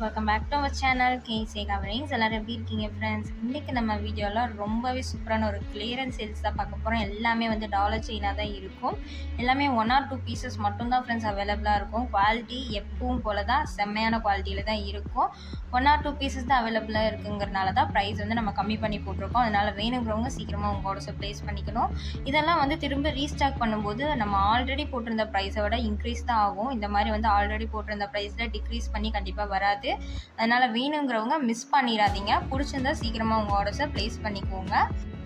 welcome back to our channel கேசே coverings எல்லோரும் எப்படி இருக்கீங்க ஃப்ரெண்ட்ஸ் இன்றைக்கி நம்ம வீடியோவில் ரொம்பவே சூப்பரான ஒரு கிளியரன்ஸ் சேல்ஸ் தான் பார்க்க போகிறோம் எல்லாமே வந்து டாலர் செயினாக தான் இருக்கும் எல்லாமே ஒன் ஆர் டூ பீசஸ் மட்டும்தான் ஃப்ரெண்ட்ஸ் அவைலபிளாக இருக்கும் குவாலிட்டி எப்பவும் போல தான் செம்மையான குவாலிட்டியில் தான் இருக்கும் ஒன் ஆர் டூ பீசஸ் தான் அவைலபிளாக இருக்குங்கிறனால தான் ப்ரைஸ் வந்து நம்ம கம்மி பண்ணி போட்டிருக்கோம் அதனால் வேணுங்கிறவங்க சீக்கிரமாக உங்களோட ப்ளேஸ் பண்ணிக்கணும் இதெல்லாம் வந்து திரும்ப ரீஸ்டாக் பண்ணும்போது நம்ம ஆல்ரெடி போட்டிருந்த ப்ரைஸை விட இன்க்ரீஸ் தான் ஆகும் இந்த மாதிரி வந்து ஆல்ரெடி போட்டிருந்த ப்ரைஸில் டிக்ரீஸ் பண்ணி கண்டிப்பாக வராது அதனால் வேணுங்கிறவங்க மிஸ் பண்ணிடாதீங்க பிடிச்சிருந்தா சீக்கிரமாக உங்கள் ஆர்டர்ஸை ப்ளேஸ் பண்ணிக்கோங்க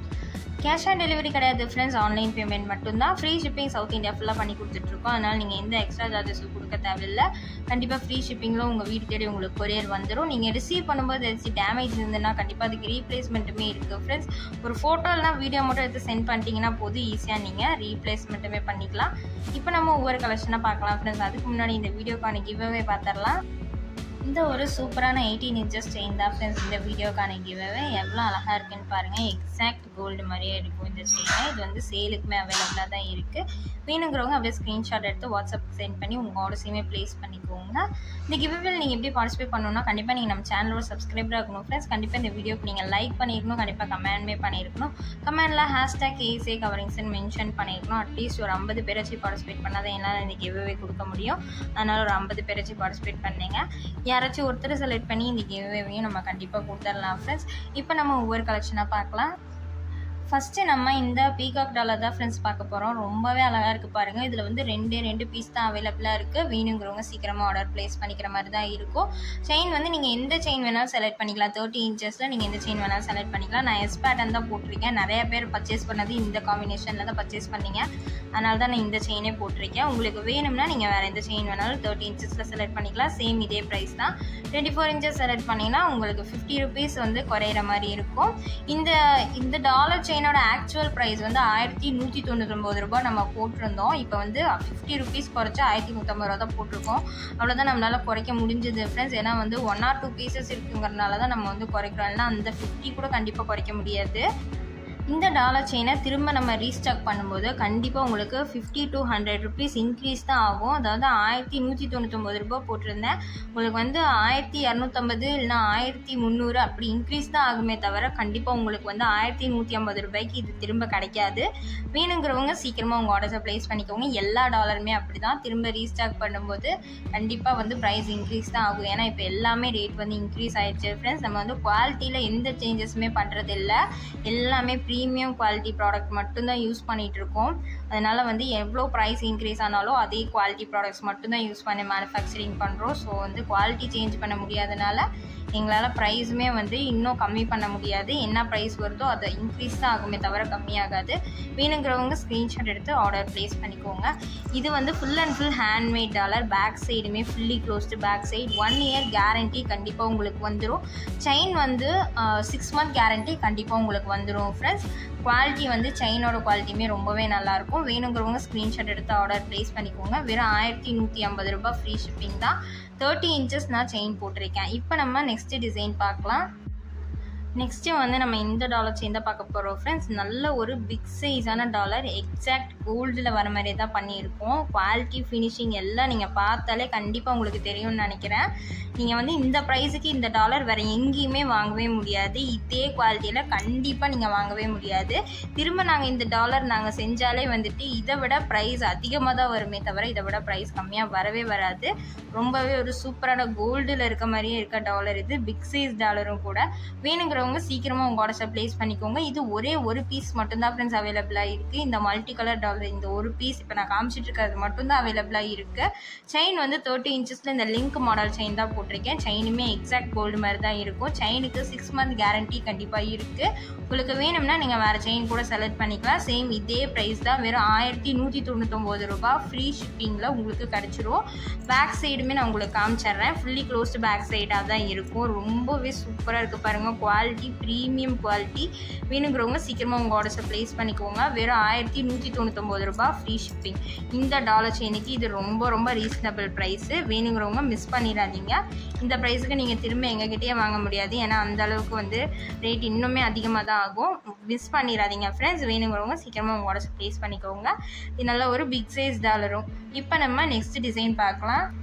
கேஷ் ஆன் டெலிவரி கிடையாது ஃப்ரெண்ட்ஸ் ஆன்லைன் பேமெண்ட் மட்டும்தான் ஃப்ரீ ஷிப்பிங் சவுத் இந்தியா ஃபுல்லாக பண்ணி கொடுத்துட்ருக்கோம் அதனால் நீங்கள் எந்த எக்ஸ்ட்ரா சார்ஜஸும் கொடுக்க தேவையில்லை கண்டிப்பாக ஃப்ரீ ஷிப்பிங்கில் உங்கள் வீடு தேடி உங்களுக்கு கொரியர் வந்துடும் நீங்கள் ரிசீவ் பண்ணும்போது ஏதாச்சும் டேமேஜ் இருந்ததுன்னா கண்டிப்பாக அதுக்கு ரீப்ளேஸ்மெண்ட்டுமே இருக்குது ஃப்ரெண்ட்ஸ் ஒரு ஃபோட்டோ இல்லைனா வீடியோ மட்டும் எடுத்து சென்ட் பண்ணிட்டீங்கன்னா போதும் ஈஸியாக நீங்கள் ரீப்ளேஸ்மெண்ட்டுமே பண்ணிக்கலாம் இப்போ நம்ம ஒவ்வொரு கலெக்ஷனாக பார்க்கலாம் ஃப்ரெண்ட்ஸ் அதுக்கு முன்னாடி இந்த வீடியோக்கான கிவ்வே பார்த்துடலாம் இந்த ஒரு சூப்பரான எயிட்டீன் இன்ச்சஸ் செயின் தான் ஃப்ரெண்ட்ஸ் இந்த வீடியோக்கான கிவ்வே எவ்வளோ அழகாக இருக்குன்னு பாருங்கள் எக்ஸாக்ட் கோல்டு மாதிரியே இருக்கும் இந்த செயினை இது வந்து சேலுக்குமே அவைலபிளாக தான் இருக்குது வேணுங்கிறவங்க அப்படியே ஸ்க்ரீன்ஷாட் எடுத்து வாட்ஸ்அப் சென்ட் பண்ணி உங்கள் ஆர்டர்ஸையுமே ப்ளேஸ் பண்ணிக்கோங்க இந்த கிவ்வில் நீங்கள் எப்படி பார்ட்டிசிபேட் பண்ணணும்னா கண்டிப்பாக நீங்கள் நம்ம சேனலோட சப்ஸ்கிரைபராக இருக்கணும் ஃப்ரெண்ட்ஸ் கண்டிப்பாக இந்த வீடியோக்கு நீங்கள் லைக் பண்ணியிருக்கணும் கண்டிப்பாக கமெண்ட்மே பண்ணியிருக்கணும் கமெண்டில் ஹேஷ்டாக் ஏசே கவரிங்ஸ்ன்னு மென்ஷன் பண்ணியிருக்கணும் அட்லீஸ்ட் ஒரு ஐம்பது பேராச்சும் பார்ட்டிசிபேட் பண்ணாதான் என்னால் இந்த கிவ்வே கொடுக்க முடியும் அதனால் ஒரு ஐம்பது பேராச்சும் பார்ட்டிசிபேட் பண்ணீங்க யாராச்சும் ஒருத்தர் செலக்ட் பண்ணி இந்த கிவ்வேவையும் நம்ம கண்டிப்பாக கொடுத்துடலாம் ஃப்ரெண்ட்ஸ் இப்போ நம்ம ஒவ்வொரு கலெக்ஷனாக பார்க்கலாம் ஃபஸ்ட்டு நம்ம இந்த பீகாக் டாலர் தான் ஃப்ரெண்ட்ஸ் பார்க்க போகிறோம் ரொம்பவே அழகாக இருக்குது பாருங்கள் இதில் வந்து ரெண்டே ரெண்டு பீஸ் தான் அவைலபிளாக இருக்குது வேணுங்கிறவங்க சீக்கிரமாக ஆர்டர் ப்ளேஸ் பண்ணிக்கிற மாதிரி தான் இருக்கும் செயின் வந்து நீங்கள் எந்த செயின் வேணாலும் செலக்ட் பண்ணிக்கலாம் தேர்ட்டி இன்ச்சஸில் நீங்கள் எந்த செயின் வேணாலும் செலக்ட் பண்ணிக்கலாம் நான் எஸ் பேட்டன் தான் போட்டிருக்கேன் நிறைய பேர் பர்ச்சேஸ் பண்ணது இந்த காம்பினேஷனில் தான் பர்ச்சேஸ் பண்ணீங்க அதனால தான் நான் இந்த செயினே போட்டிருக்கேன் உங்களுக்கு வேணும்னா நீங்கள் வேறு எந்த செயின் வேணாலும் தேர்ட்டி இன்ச்சஸில் செலக்ட் பண்ணிக்கலாம் சேம் இதே ப்ரைஸ் தான் டுவெண்ட்டி ஃபோர் இன்ச்சஸ் செலக்ட் பண்ணிங்கன்னா உங்களுக்கு ஃபிஃப்டி ருபீஸ் வந்து குறையிற மாதிரி இருக்கும் இந்த இந்த டாலர் செயின் செயினோட ஆக்சுவல் ப்ரைஸ் வந்து ஆயிரத்தி நூற்றி தொண்ணூத்தொம்பது ரூபாய் நம்ம போட்டிருந்தோம் இப்போ வந்து ஃபிஃப்டி ருபீஸ் குறைச்சி ஆயிரத்தி நூற்றம்பது ரூபா தான் போட்டிருக்கோம் அவ்வளோதான் நம்மளால் குறைக்க முடிஞ்சது ஃப்ரெண்ட்ஸ் ஏன்னா வந்து ஒன் ஆர் டூ பீசஸ் இருக்குங்கிறனால தான் நம்ம வந்து குறைக்கிறோம் இல்லைனா அந்த ஃபிஃப்டி கூட கண்டிப்பாக குறைக்க முடியாது இந்த டாலர் செயினை திரும்ப நம்ம ரீஸ்டாக் பண்ணும்போது கண்டிப்பாக உங்களுக்கு fifty to hundred rupees increase தான் ஆகும் அதாவது ஆயிரத்தி நூற்றி தொண்ணூத்தொம்பது ரூபாய் போட்டிருந்தேன் உங்களுக்கு வந்து ஆயிரத்தி இரநூத்தம்பது இல்லைனா ஆயிரத்தி முந்நூறு அப்படி இன்க்ரீஸ் தான் ஆகுமே தவிர கண்டிப்பாக உங்களுக்கு வந்து ஆயிரத்தி நூற்றி ஐம்பது ரூபாய்க்கு இது திரும்ப கிடைக்காது வேணுங்கிறவங்க சீக்கிரமாக உங்கள் ஆர்டர்ஸை ப்ளேஸ் பண்ணிக்கோங்க எல்லா டாலருமே அப்படி தான் திரும்ப ரீஸ்டாக் பண்ணும்போது கண்டிப்பாக வந்து ப்ரைஸ் இன்க்ரீஸ் தான் ஆகும் ஏன்னா இப்போ எல்லாமே ரேட் வந்து இன்க்ரீஸ் ஆயிடுச்சு ஃப்ரெண்ட்ஸ் நம்ம வந்து குவாலிட்டியில் எந்த சேஞ்சஸுமே பண்ணுறது இல்லை எல்லாமே ப்ரீமியம் குவாலிட்டி ப்ராடக்ட் மட்டும்தான் யூஸ் பண்ணிகிட்டு இருக்கோம் அதனால் வந்து எவ்வளோ ப்ரைஸ் இன்க்ரீஸ் ஆனாலும் அதே குவாலிட்டி ப்ராடக்ட்ஸ் மட்டும்தான் யூஸ் பண்ணி மேனுஃபேக்சரிங் பண்ணுறோம் ஸோ வந்து குவாலிட்டி சேஞ்ச் பண்ண முடியாதனால எங்களால் ப்ரைஸுமே வந்து இன்னும் கம்மி பண்ண முடியாது என்ன ப்ரைஸ் வருதோ அதை இன்க்ரீஸ் தான் ஆகுமே தவிர கம்மியாகாது வேணுங்கிறவங்க ஸ்க்ரீன்ஷாட் எடுத்து ஆர்டர் ப்ளேஸ் பண்ணிக்கோங்க இது வந்து full and full handmade dollar back சைடுமே fully closed back side one year guarantee கண்டிப்பாக உங்களுக்கு வந்துடும் செயின் வந்து சிக்ஸ் மந்த் கேரண்டி கண்டிப்பாக உங்களுக்கு வந்துடும் ஃப்ரெண்ட்ஸ் குவாலிட்டி வந்து செயினோட குவாலிட்டியுமே ரொம்பவே நல்லாயிருக்கும் வேணுங்கிறவங்க ஸ்க்ரீன்ஷாட் எடுத்து ஆர்டர் ப்ளேஸ் பண்ணிக்கோங்க வெறும் ஆயிரத்தி நூற்றி ஐம்பது ரூபாய் ஃப்ரீ ஷிப்பிங் தான் தேர்ட்டி இன்ச்சஸ் நான் செயின் போட்டிருக்கேன் இப்போ நம்ம நெக்ஸ்ட்டு டிசைன் பார்க்கலாம் நெக்ஸ்ட்டு வந்து நம்ம இந்த டாலர் செயின் தான் பார்க்க போகிறோம் ஃப்ரெண்ட்ஸ் நல்ல ஒரு பிக் சைஸான டாலர் எக்ஸாக்ட் கோல்டில் வர மாதிரியே தான் பண்ணியிருக்கோம் குவாலிட்டி ஃபினிஷிங் எல்லாம் நீங்கள் பார்த்தாலே கண்டிப்பாக உங்களுக்கு தெரியும்னு நினைக்கிறேன் நீங்கள் வந்து இந்த ப்ரைஸுக்கு இந்த டாலர் வேறு எங்கேயுமே வாங்கவே முடியாது இதே குவாலிட்டியில் கண்டிப்பாக நீங்கள் வாங்கவே முடியாது திரும்ப நாங்கள் இந்த டாலர் நாங்கள் செஞ்சாலே வந்துட்டு இதை விட ப்ரைஸ் அதிகமாக தான் வருமே தவிர இதை விட ப்ரைஸ் கம்மியாக வரவே வராது ரொம்பவே ஒரு சூப்பரான கோல்டில் இருக்க மாதிரியே இருக்க டாலர் இது பிக் சைஸ் டாலரும் கூட வேணுங்கிற இருக்கிறவங்க சீக்கிரமாக உங்கள் ஆர்டர்ஸை ப்ளேஸ் பண்ணிக்கோங்க இது ஒரே ஒரு பீஸ் மட்டும்தான் ஃப்ரெண்ட்ஸ் அவைலபிளாக இருக்குது இந்த மல்டி கலர் டாலர் இந்த ஒரு பீஸ் இப்போ நான் காமிச்சிட்டு இருக்கிறது மட்டும்தான் அவைலபிளாக இருக்குது செயின் வந்து தேர்ட்டி இன்ச்சஸில் இந்த லிங்க் மாடல் செயின் தான் போட்டிருக்கேன் செயினுமே எக்ஸாக்ட் கோல்டு மாதிரி தான் இருக்கும் செயினுக்கு சிக்ஸ் மந்த் கேரண்டி கண்டிப்பாக இருக்குது உங்களுக்கு வேணும்னா நீங்கள் வேறு செயின் கூட செலக்ட் பண்ணிக்கலாம் சேம் இதே ப்ரைஸ் தான் வெறும் ஆயிரத்தி நூற்றி தொண்ணூத்தொம்பது ரூபா ஃப்ரீ ஷிப்பிங்கில் உங்களுக்கு கிடச்சிரும் பேக் சைடுமே நான் உங்களுக்கு காமிச்சிட்றேன் ஃபுல்லி க்ளோஸ்டு பேக் சைடாக தான் இருக்கும் ரொம்பவே சூப்பராக இருக்குது பாருங்கள் குவாலிட்டி குவாலிட்டி ப்ரீமியம் குவாலிட்டி வேணுங்கிறவங்க சீக்கிரமாக உங்கள் ஆர்டர்ஸை ப்ளேஸ் பண்ணிக்கோங்க வெறும் ஆயிரத்தி நூற்றி தொண்ணூத்தொம்பது ரூபா ஃப்ரீ ஷிப்பிங் இந்த டாலர் செயினுக்கு இது ரொம்ப ரொம்ப ரீசனபிள் ப்ரைஸு வேணுங்கிறவங்க மிஸ் பண்ணிடாதீங்க இந்த ப்ரைஸுக்கு நீங்கள் திரும்ப எங்ககிட்டயே வாங்க முடியாது ஏன்னா அந்த அளவுக்கு வந்து ரேட் இன்னுமே அதிகமாக தான் ஆகும் மிஸ் பண்ணிடாதீங்க ஃப்ரெண்ட்ஸ் வேணுங்கிறவங்க சீக்கிரமாக உங்கள் ஆர்டர்ஸ் ப்ளேஸ் பண்ணிக்கோங்க இது நல்ல ஒரு பிக் சைஸ் டாலரும் இப்போ நம்ம நெக்ஸ்ட் டிசைன் பார்க்கலாம்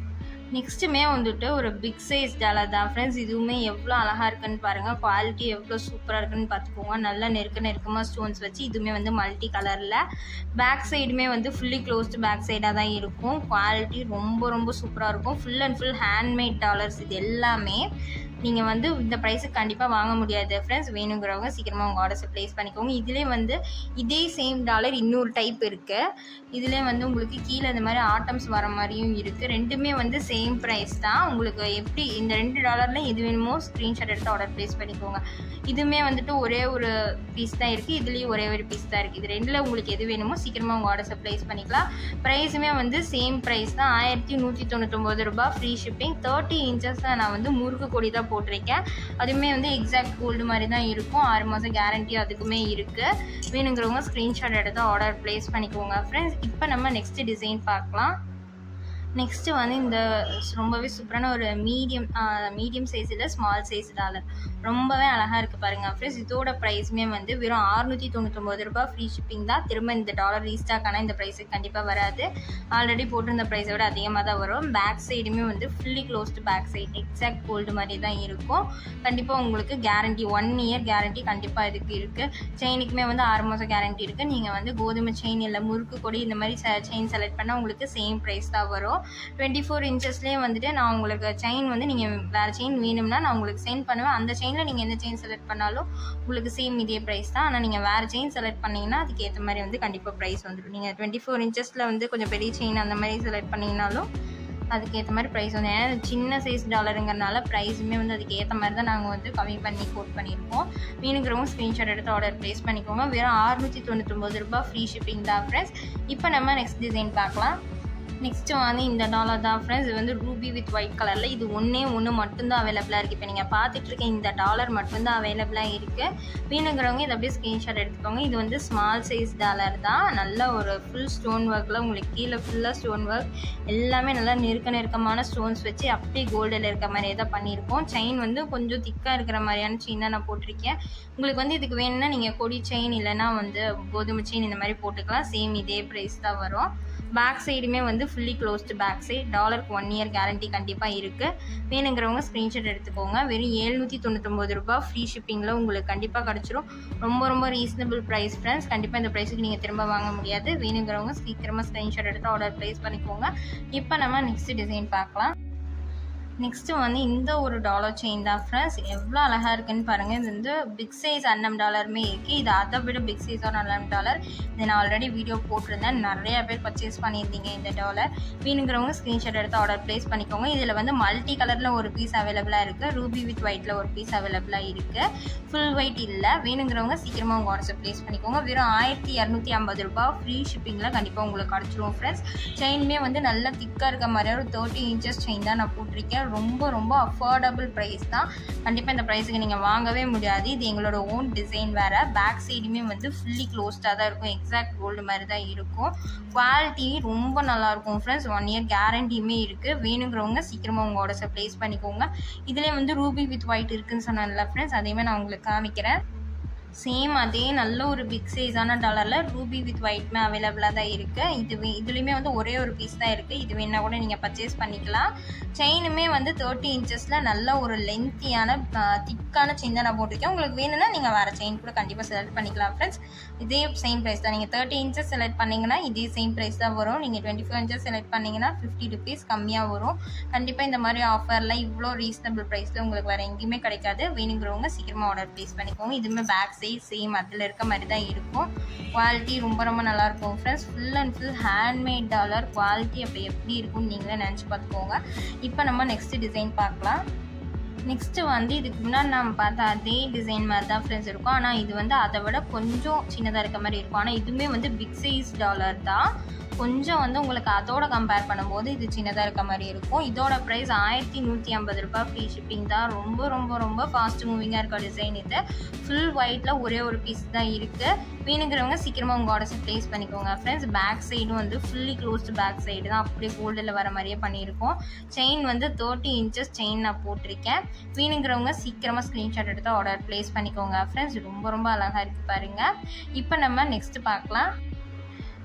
நெக்ஸ்ட்டுமே வந்துட்டு ஒரு பிக் சைஸ் டாலர் தான் ஃப்ரெண்ட்ஸ் இதுவுமே எவ்வளோ அழகாக இருக்குன்னு பாருங்கள் குவாலிட்டி எவ்வளோ சூப்பராக இருக்குன்னு பார்த்துக்கோங்க நல்லா நெருக்க நெருக்கமாக ஸ்டோன்ஸ் வச்சு இதுவுமே வந்து மல்டி கலரில் பேக் சைடுமே வந்து ஃபுல்லி க்ளோஸ்டு பேக் சைடாக தான் இருக்கும் குவாலிட்டி ரொம்ப ரொம்ப சூப்பராக இருக்கும் full and full handmade dollars இது எல்லாமே நீங்கள் வந்து இந்த ப்ரைஸுக்கு கண்டிப்பாக வாங்க முடியாது ஃப்ரெண்ட்ஸ் வேணுங்கிறவங்க சீக்கிரமாக உங்கள் ஆர்டர்ஸை ப்ளேஸ் பண்ணிக்கோங்க இதிலே வந்து இதே சேம் டாலர் இன்னொரு டைப் இருக்குது இதிலே வந்து உங்களுக்கு கீழே இந்த மாதிரி ஆட்டம்ஸ் வர மாதிரியும் இருக்குது ரெண்டுமே வந்து சேம் ப்ரைஸ் தான் உங்களுக்கு எப்படி இந்த ரெண்டு டாலரில் எது வேணுமோ ஸ்க்ரீன்ஷாட் எடுத்து ஆர்டர் ப்ளேஸ் பண்ணிக்கோங்க இதுவுமே வந்துட்டு ஒரே ஒரு பீஸ் தான் இருக்குது இதுலேயும் ஒரே ஒரு பீஸ் தான் இருக்குது இது ரெண்டில் உங்களுக்கு எது வேணுமோ சீக்கிரமாக உங்கள் ஆர்டர்ஸை ப்ளேஸ் பண்ணிக்கலாம் ப்ரைஸுமே வந்து சேம் ப்ரைஸ் தான் ஆயிரத்தி நூற்றி தொண்ணூத்தொம்பது ரூபாய் ஃப்ரீ ஷிப்பிங் தேர்ட்டி இன்ச்சஸ் தான் நான் வந்து முறுக்கு கொடி தான் போட்டிருக்கேன் அதுவுமே வந்து எக்ஸாக்ட் கோல்டு மாதிரி தான் இருக்கும் ஆறு மாதம் கேரண்டி அதுக்குமே இருக்குது வேணுங்கிறவங்க ஸ்க்ரீன்ஷாட் எடுத்து ஆர்டர் ப்ளேஸ் பண்ணிக்கோங்க ஃப்ரெண்ட்ஸ் இப்போ நம்ம நெக்ஸ்ட் டிசைன் பார்க்கலாம் நெக்ஸ்ட்டு வந்து இந்த ரொம்பவே சூப்பரான ஒரு மீடியம் மீடியம் சைஸில் ஸ்மால் சைஸ் டாலர் ரொம்பவே அழகாக இருக்குது பாருங்கள் ஃப்ரெண்ட்ஸ் இதோட ப்ரைஸுமே வந்து வெறும் அறுநூற்றி தொண்ணூத்தொம்பது ரூபாய் ஃப்ரீ ஷிப்பிங் தான் திரும்ப இந்த டாலர் ரீஸ்டாக் ஆனால் இந்த ப்ரைஸுக்கு கண்டிப்பாக வராது ஆல்ரெடி போட்டிருந்த ப்ரைஸை விட அதிகமாக தான் வரும் பேக் சைடுமே வந்து fully closed back side exact gold மாதிரி தான் இருக்கும் கண்டிப்பாக உங்களுக்கு கேரண்டி ஒன் இயர் கேரண்டி கண்டிப்பாக இதுக்கு இருக்குது செயினுக்குமே வந்து ஆறு மாதம் கேரண்டி இருக்குது நீங்கள் வந்து கோதுமை செயின் இல்லை முறுக்கு கொடி இந்த மாதிரி செயின் செலக்ட் பண்ணால் உங்களுக்கு சேம் ப்ரைஸ் தான் வரும் டுவெண்ட்டி ஃபோர் இன்ச்சஸ்லேயே வந்துட்டு நான் உங்களுக்கு செயின் வந்து நீங்கள் வேறு செயின் வேணும்னா நான் உங்களுக்கு சென்ட் பண்ணுவேன் அந்த செயினில் நீங்கள் எந்த செயின் செலக்ட் பண்ணாலும் உங்களுக்கு சேம் இதே ப்ரைஸ் தான் ஆனால் நீங்கள் வேறு செயின் செலக்ட் பண்ணிங்கன்னா அதுக்கு ஏற்ற மாதிரி வந்து கண்டிப்பாக ப்ரைஸ் வந்துடும் நீங்கள் டுவெண்ட்டி ஃபோர் இன்ச்சஸில் வந்து கொஞ்சம் பெரிய செயின் அந்த மாதிரி செலக்ட் பண்ணிங்கனாலும் அதுக்கேற்ற மாதிரி ப்ரைஸ் வந்து ஏன்னா சின்ன சைஸ் டாலருங்கிறனால ப்ரைஸுமே வந்து அதுக்கு ஏற்ற மாதிரி தான் நாங்கள் வந்து கம்மி பண்ணி கோட் பண்ணியிருக்கோம் மீனுங்கிறவங்க ஸ்க்ரீன்ஷாட் எடுத்து ஆர்டர் ப்ளேஸ் பண்ணிக்கோங்க வெறும் அறுநூற்றி தொண்ணூற்றொம்பது ரூபாய் ஃப்ரீ ஷிப்பிங் தான் ஃப்ரெண்ட்ஸ் இப்போ நம்ம நெக்ஸ்ட் டிசைன் பார்க்கலாம் நெக்ஸ்ட்டு வந்து இந்த டாலர் தான் ஃப்ரெண்ட்ஸ் இது வந்து ரூபி வித் ஒயிட் கலரில் இது ஒன்றே ஒன்று மட்டும்தான் அவைலபிளாக இருக்குது இப்போ நீங்கள் பார்த்துட்டு இருக்க இந்த டாலர் மட்டும்தான் அவைலபிளாக இருக்குது வேணுங்கிறவங்க இதை அப்படியே ஸ்க்ரீன்ஷாட் எடுத்துக்கோங்க இது வந்து ஸ்மால் சைஸ் டாலர் தான் நல்ல ஒரு ஃபுல் ஸ்டோன் ஒர்க்கில் உங்களுக்கு கீழே ஃபுல்லாக ஸ்டோன் ஒர்க் எல்லாமே நல்லா நெருக்க நெருக்கமான ஸ்டோன்ஸ் வச்சு அப்படியே கோல்டில் இருக்க மாதிரியே தான் பண்ணியிருக்கோம் செயின் வந்து கொஞ்சம் திக்காக இருக்கிற மாதிரியான செயின் தான் நான் போட்டிருக்கேன் உங்களுக்கு வந்து இதுக்கு வேணும்னா நீங்கள் கொடி செயின் இல்லைன்னா வந்து கோதுமை செயின் இந்த மாதிரி போட்டுக்கலாம் சேம் இதே ப்ரைஸ் தான் வரும் பேக் சைடுமே வந்து ஃபுல்லி க்ளோஸ்டு பேக் சைடு டாலருக்கு ஒன் இயர் கேரண்டி கண்டிப்பாக இருக்குது வேணுங்கிறவங்க ஸ்க்ரீன்ஷாட் எடுத்துக்கோங்க வெறும் ஏழ்நூற்றி தொண்ணூத்தொம்பது ரூபாய் ஃப்ரீ ஷிப்பிங்கில் உங்களுக்கு கண்டிப்பாக கிடச்சிரும் ரொம்ப ரொம்ப ரீசனபிள் ப்ரைஸ் ஃப்ரெண்ட்ஸ் கண்டிப்பாக இந்த ப்ரைஸுக்கு நீங்கள் திரும்ப வாங்க முடியாது வேணுங்கிறவங்க சீக்கிரமாக ஸ்க்ரீன்ஷாட் எடுத்து ஆர்டர் ப்ளேஸ் பண்ணிக்கோங்க இப்போ நம்ம நெக்ஸ்ட் டிசைன் பார்க்கலாம் நெக்ஸ்ட்டு வந்து இந்த ஒரு டாலர் செயின் தான் ஃப்ரெண்ட்ஸ் எவ்வளோ அழகாக இருக்குன்னு பாருங்கள் இது வந்து பிக் சைஸ் அன்னம் டாலருமே இருக்குது இது அதை விட பிக் சைஸான அன்னம் டாலர் இது நான் ஆல்ரெடி வீடியோ போட்டிருந்தேன் நிறையா பேர் பர்ச்சேஸ் பண்ணியிருந்தீங்க இந்த டாலர் வேணுங்கிறவங்க ஸ்க்ரீன்ஷாட் எடுத்து ஆர்டர் ப்ளேஸ் பண்ணிக்கோங்க இதில் வந்து மல்டி கலரில் ஒரு பீஸ் அவைலபிளாக இருக்குது ரூபி வித் ஒயிட்டில் ஒரு பீஸ் அவைலபிளாக இருக்குது ஃபுல் ஒயிட் இல்லை வேணுங்கிறவங்க சீக்கிரமாக உங்கள் ஆர்டர்ஸை ப்ளேஸ் பண்ணிக்கோங்க வெறும் ஆயிரத்தி இரநூத்தி ஐம்பது ரூபாய் ஃப்ரீ ஷிப்பிங்கில் கண்டிப்பாக உங்களுக்கு கிடச்சிரும் ஃப்ரெண்ட்ஸ் செயினுமே வந்து நல்லா திக்காக இருக்க மாதிரி ஒரு தேர்ட்டி இன்ச்சஸ் செயின் தான் நான் போட்டிருக்கேன் ரொம்ப ரொம்ப அஃபோர்டபுள் ப்ரைஸ் தான் கண்டிப்பாக இந்த ப்ரைஸுக்கு நீங்கள் வாங்கவே முடியாது இது எங்களோட ஓன் டிசைன் வேறு பேக் சைடுமே வந்து ஃபுல்லி க்ளோஸ்டாக தான் இருக்கும் எக்ஸாக்ட் கோல்டு மாதிரி தான் இருக்கும் குவாலிட்டி ரொம்ப நல்லாயிருக்கும் ஃப்ரெண்ட்ஸ் ஒன் இயர் கேரண்டியுமே இருக்குது வேணுங்கிறவங்க சீக்கிரமாக உங்கள் ஆர்டர்ஸை ப்ளேஸ் பண்ணிக்கோங்க இதிலே வந்து ரூபி வித் ஒயிட் இருக்குன்னு சொன்னேன்ல ஃப்ரெண்ட்ஸ் அதையுமே நான் உங்களுக்கு காமிக்கிறேன் சேம் அதே நல்ல ஒரு பிக் சைஸான டாலரில் ரூபி வித் ஒயிட்மே அவைலபிளாக தான் இருக்குது இது இதுலேயுமே வந்து ஒரே ஒரு பீஸ் தான் இருக்குது இது வேணா கூட நீங்கள் பர்ச்சேஸ் பண்ணிக்கலாம் செயினுமே வந்து தேர்ட்டி இன்ச்சஸில் நல்ல ஒரு லென்த்தியான திக்கான செயின் தான் நான் போட்டிருக்கேன் உங்களுக்கு வேணும்னா நீங்கள் வேறு செயின் கூட கண்டிப்பாக செலக்ட் பண்ணிக்கலாம் ஃப்ரெண்ட்ஸ் இதே சேம் ப்ரைஸ் தான் நீங்கள் தேர்ட்டி இன்ச்சஸ் செலக்ட் பண்ணிங்கன்னா இதே சேம் ப்ரைஸ் தான் வரும் நீங்கள் டுவெண்ட்டி ஃபோர் இன்ச்சஸ் செலக்ட் பண்ணிங்கன்னா ஃபிஃப்டி ருபீஸ் கம்மியாக வரும் கண்டிப்பாக இந்த மாதிரி ஆஃபரில் இவ்வளோ ரீசனபிள் ப்ரைஸில் உங்களுக்கு வேறு எங்கேயுமே கிடைக்காது வேணுங்கிறவங்க சீக்கிரமாக ஆர்டர் ப்ளேஸ் பண்ணிக்கோங்க இதுவுமே பேக் சைஸ் சேம் அதில் இருக்க மாதிரி தான் இருக்கும் குவாலிட்டி ரொம்ப ரொம்ப நல்லாயிருக்கும் friends full and full handmade dollar quality அப்போ எப்படி இருக்கும்னு நீங்களே நினச்சி பார்த்துக்கோங்க இப்போ நம்ம நெக்ஸ்ட் டிசைன் பார்க்கலாம் நெக்ஸ்ட்டு வந்து இதுக்கு முன்னாடி நம்ம பார்த்த அதே டிசைன் மாதிரி தான் ஃப்ரெண்ட்ஸ் இருக்கும் ஆனால் இது வந்து அதை விட கொஞ்சம் சின்னதாக இருக்க மாதிரி இருக்கும் ஆனால் இதுவுமே வந்து பிக் சைஸ் டாலர் தான் கொஞ்சம் வந்து உங்களுக்கு அதோட கம்பேர் பண்ணும்போது இது சின்னதாக இருக்க மாதிரி இருக்கும் இதோட ப்ரைஸ் ஆயிரத்தி நூற்றி ஐம்பது ரூபாய் ஃப்ரீ ஷிப்பிங் தான் ரொம்ப ரொம்ப ரொம்ப ஃபாஸ்ட் மூவிங்காக இருக்க டிசைன் இது ஃபுல் ஒயிட்டில் ஒரே ஒரு பீஸ் தான் இருக்குது வேணுங்கிறவங்க சீக்கிரமாக உங்கள் ஆர்டர்ஸை ப்ளேஸ் பண்ணிக்கோங்க ஃப்ரெண்ட்ஸ் பேக் சைடும் வந்து ஃபுல்லி க்ளோஸ்டு பேக் சைடு தான் அப்படியே கோல்டில் வர மாதிரியே பண்ணியிருக்கோம் செயின் வந்து தேர்ட்டி இன்ச்சஸ் செயின் நான் போட்டிருக்கேன் வேணுங்கிறவங்க சீக்கிரமாக ஸ்க்ரீன்ஷாட் எடுத்து ஆர்டர் ப்ளேஸ் பண்ணிக்கோங்க ஃப்ரெண்ட்ஸ் ரொம்ப ரொம்ப அழகாக இருக்குது பாருங்கள் இப்போ நம்ம நெக்ஸ்ட் பார்க்கலாம்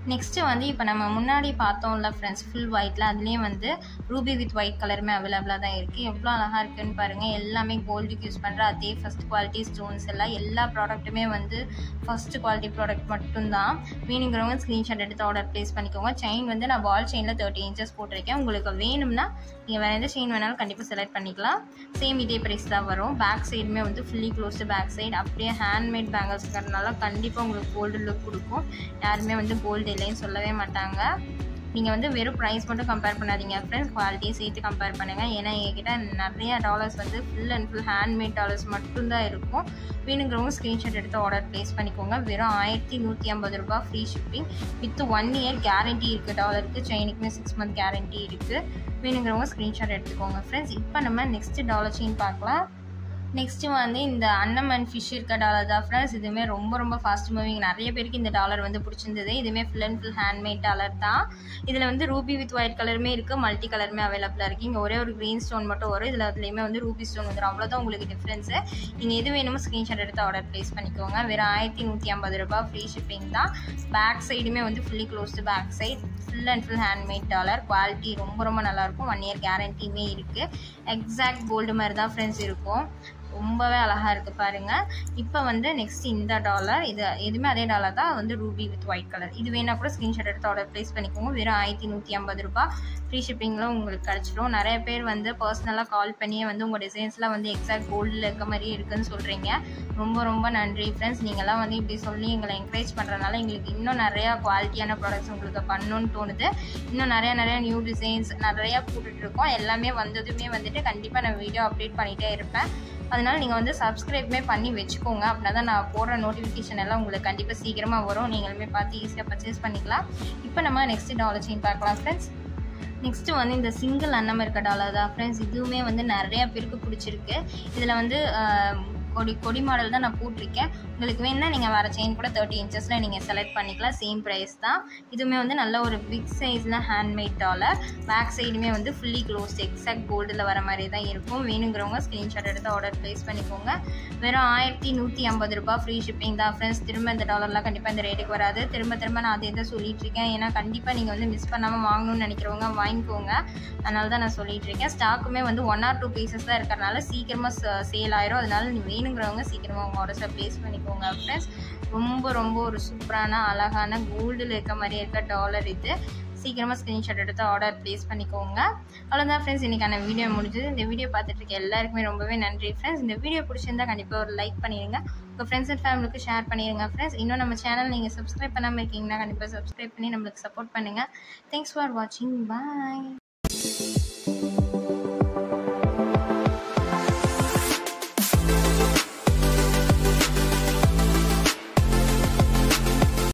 நெக்ஸ்ட்டு வந்து இப்போ நம்ம முன்னாடி பார்த்தோம்ல ஃப்ரெண்ட்ஸ் ஃபுல் ஒயிட்டில் அதுலேயே வந்து ரூபி வித் ஒயிட் கலருமே அவைலபிளாக தான் இருக்குது எவ்வளோ அழகாக இருக்குன்னு பாருங்கள் எல்லாமே கோல்டுக்கு யூஸ் பண்ணுற அதே ஃபஸ்ட் குவாலிட்டி ஸ்டோன்ஸ் எல்லாம் எல்லா ப்ராடக்ட்டுமே வந்து ஃபஸ்ட் குவாலிட்டி ப்ராடக்ட் மட்டும்தான் வேணுங்கிறவங்க ஸ்க்ரீன்ஷாட் எடுத்து ஆர்டர் ப்ளேஸ் பண்ணிக்கோங்க செயின் வந்து நான் பால் செயினில் தேர்ட்டி இன்ச்சஸ் போட்டிருக்கேன் உங்களுக்கு வேணும்னா நீங்கள் வேறு எந்த செயின் வேணாலும் கண்டிப்பாக செலக்ட் பண்ணிக்கலாம் சேம் இதே ப்ரைஸ் தான் வரும் பேக் சைடுமே வந்து ஃபுல்லி க்ளோஸ்டு பேக் சைடு அப்படியே ஹேண்ட்மேட் பேங்கிள்ஸ்ங்கிறதுனால கண்டிப்பாக உங்களுக்கு கோல்டு லுக் கொடுக்கும் யாருமே வந்து கோல்டு இல்லைன்னு சொல்லவே மாட்டாங்க நீங்கள் வந்து வெறும் ப்ரைஸ் மட்டும் கம்பேர் பண்ணாதீங்க ஃப்ரெண்ட்ஸ் குவாலிட்டியை சேர்த்து கம்பேர் பண்ணுங்கள் ஏன்னா எங்ககிட்ட நிறைய டாலர்ஸ் வந்து full and full handmade dollars மட்டும்தான் இருக்கும் வேணுங்கிறவங்க ஸ்க்ரீன்ஷாட் எடுத்து ஆர்டர் ப்ளேஸ் பண்ணிக்கோங்க வெறும் ஆயிரத்தி நூற்றி ஐம்பது ரூபா free shipping with one year guarantee இருக்குது டாலருக்கு செயினுக்குமே சிக்ஸ் மந்த் கேரண்டி இருக்குது வேணுங்கிறவங்க ஸ்க்ரீன்ஷாட் எடுத்துக்கோங்க ஃப்ரெண்ட்ஸ் இப்போ நம்ம நெக்ஸ்ட் டாலர் செயின் பார்க்கலாம் நெக்ஸ்ட்டு வந்து இந்த அன்னம் அண்ட் ஃபிஷ் இருக்க டாலர் தான் ஃப்ரெண்ட்ஸ் இதுவுமே ரொம்ப ரொம்ப ஃபாஸ்ட் மூவிங் நிறைய பேருக்கு இந்த டாலர் வந்து பிடிச்சிருந்தது இதுவுமே full and full handmade dollar தான் இதில் வந்து ரூபி வித் ஒயிட் கலருமே இருக்குது மல்டி கலருமே அவைலபிளாக இருக்குது இங்கே ஒரே ஒரு க்ரீன் ஸ்டோன் மட்டும் வரும் இதில் அதுலேயுமே வந்து ரூபி ஸ்டோன் வந்துடும் அவ்வளோதான் உங்களுக்கு டிஃப்ரென்ஸு நீங்கள் எது வேணுமோ ஸ்க்ரீன்ஷாட் எடுத்து ஆர்டர் ப்ளேஸ் பண்ணிக்கோங்க வெறும் ஆயிரத்தி நூற்றி ஐம்பது ரூபாய் ஃப்ரீ ஷிப்பிங் தான் பேக் சைடுமே வந்து fully closed back side full and full handmade dollar quality ரொம்ப ரொம்ப நல்லாயிருக்கும் ஒன் இயர் கேரண்டியுமே இருக்குது எக்ஸாக்ட் கோல்டு மாதிரி தான் ஃப்ரெண்ட்ஸ் இருக்கும் ரொம்பவே அழகாக இருக்குது பாருங்கள் இப்போ வந்து நெக்ஸ்ட் இந்த டாலர் இது எதுவுமே அதே டாலர் தான் வந்து ரூபி வித் ஒயிட் கலர் இது வேணால் கூட ஸ்க்ரீன்ஷாட் எடுத்து ஆர்டர் ப்ளேஸ் பண்ணிக்கோங்க வெறும் ஆயிரத்தி நூற்றி ஐம்பது ரூபாய் ஃப்ரீ ஷிப்பிங்கில் உங்களுக்கு கிடச்சிரும் நிறைய பேர் வந்து பர்சனலாக கால் பண்ணியே வந்து உங்கள் டிசைன்ஸ்லாம் வந்து எக்ஸாக்ட் கோல்டில் இருக்க மாதிரியே இருக்குன்னு சொல்கிறீங்க ரொம்ப ரொம்ப நன்றி ஃப்ரெண்ட்ஸ் நீங்களாம் வந்து இப்படி சொல்லி எங்களை என்கரேஜ் பண்ணுறதுனால எங்களுக்கு இன்னும் நிறையா குவாலிட்டியான ப்ராடக்ட்ஸ் உங்களுக்கு பண்ணணும்னு தோணுது இன்னும் நிறையா நிறையா நியூ டிசைன்ஸ் நிறையா போட்டுட்ருக்கோம் எல்லாமே வந்ததுமே வந்துட்டு கண்டிப்பாக நான் வீடியோ அப்டேட் பண்ணிகிட்டே இருப்பேன் அதனால் நீங்கள் வந்து சப்ஸ்கிரைப்மே பண்ணி வச்சுக்கோங்க அப்படின்னா தான் நான் போடுற நோட்டிஃபிகேஷன் எல்லாம் உங்களுக்கு கண்டிப்பாக சீக்கிரமாக வரும் நீங்களுமே பார்த்து ஈஸியாக பர்ச்சேஸ் பண்ணிக்கலாம் இப்போ நம்ம நெக்ஸ்ட் டாலர் செயின் பார்க்கலாம் ஃப்ரெண்ட்ஸ் நெக்ஸ்ட்டு வந்து இந்த சிங்கிள் அன்னம் இருக்க டாலர் தான் ஃப்ரெண்ட்ஸ் இதுவுமே வந்து நிறையா பேருக்கு பிடிச்சிருக்கு இதில் வந்து கொடி கொடி மாடல் தான் நான் போட்டிருக்கேன் உங்களுக்கு வேணுன்னா நீங்கள் வேறு செயின் கூட தேர்ட்டி இன்ச்சஸில் நீங்கள் செலக்ட் பண்ணிக்கலாம் சேம் ப்ரைஸ் தான் இதுவுமே வந்து நல்ல ஒரு பிக் சைஸில் ஹேண்ட்மேட் டாலர் பேக் சைடுமே வந்து ஃபுல்லி க்ளோஸ்ட் எக்ஸாக்ட் கோல்டில் வர மாதிரி தான் இருக்கும் வேணுங்கிறவங்க ஸ்க்ரீன்ஷாட் எடுத்து ஆர்டர் ப்ளேஸ் பண்ணிக்கோங்க வெறும் ஆயிரத்தி நூற்றி ஐம்பது ரூபாய் ஃப்ரீ ஷிப்பிங் தான் ஃப்ரெண்ட்ஸ் திரும்ப இந்த டாலர்லாம் கண்டிப்பாக இந்த ரேட்டுக்கு வராது திரும்ப திரும்ப நான் அதே தான் சொல்லிட்டு இருக்கேன் ஏன்னா கண்டிப்பாக நீங்கள் வந்து மிஸ் பண்ணாமல் வாங்கணும்னு நினைக்கிறவங்க வாங்கிக்கோங்க அதனால தான் நான் சொல்லிட்டு இருக்கேன் ஸ்டாக்குமே வந்து ஒன் ஆர் டூ பீசஸ் தான் இருக்கிறனால சீக்கிரமாக சேல் ஆயிரும் அதனால நீ வேணுங்கிறவங்க சீக்கிரமாக உங்கள் ஆர்டர்ஸை ப்ளேஸ் பண்ணிக்கோங்க ஃப்ரெண்ட்ஸ் ரொம்ப ரொம்ப ஒரு சூப்பரான அழகான கோல்டில் இருக்க மாதிரி இருக்க டாலர் இது சீக்கிரமாக ஸ்க்ரீன்ஷாட் எடுத்து ஆர்டர் ப்ளேஸ் பண்ணிக்கோங்க அவ்வளோதான் ஃப்ரெண்ட்ஸ் இன்றைக்கான வீடியோ முடிஞ்சது இந்த வீடியோ பார்த்துட்டு இருக்க எல்லாருக்குமே ரொம்பவே நன்றி ஃப்ரெண்ட்ஸ் இந்த வீடியோ பிடிச்சிருந்தா கண்டிப்பாக ஒரு லைக் பண்ணிடுங்க உங்கள் ஃப்ரெண்ட்ஸ் அண்ட் ஃபேமிலிக்கு ஷேர் பண்ணிடுங்க ஃப்ரெண்ட்ஸ் இன்னும் நம்ம சேனல் நீங்கள் சப்ஸ்கிரைப் பண்ணாமல் இருக்கீங்கன்னா கண்டிப்பாக சப்ஸ்கிரைப் பண்ணி நம்மளுக்கு சப்போர்ட் பண்ணுங்கள் தேங்க்ஸ் ஃபார் வாட்சிங் பாய்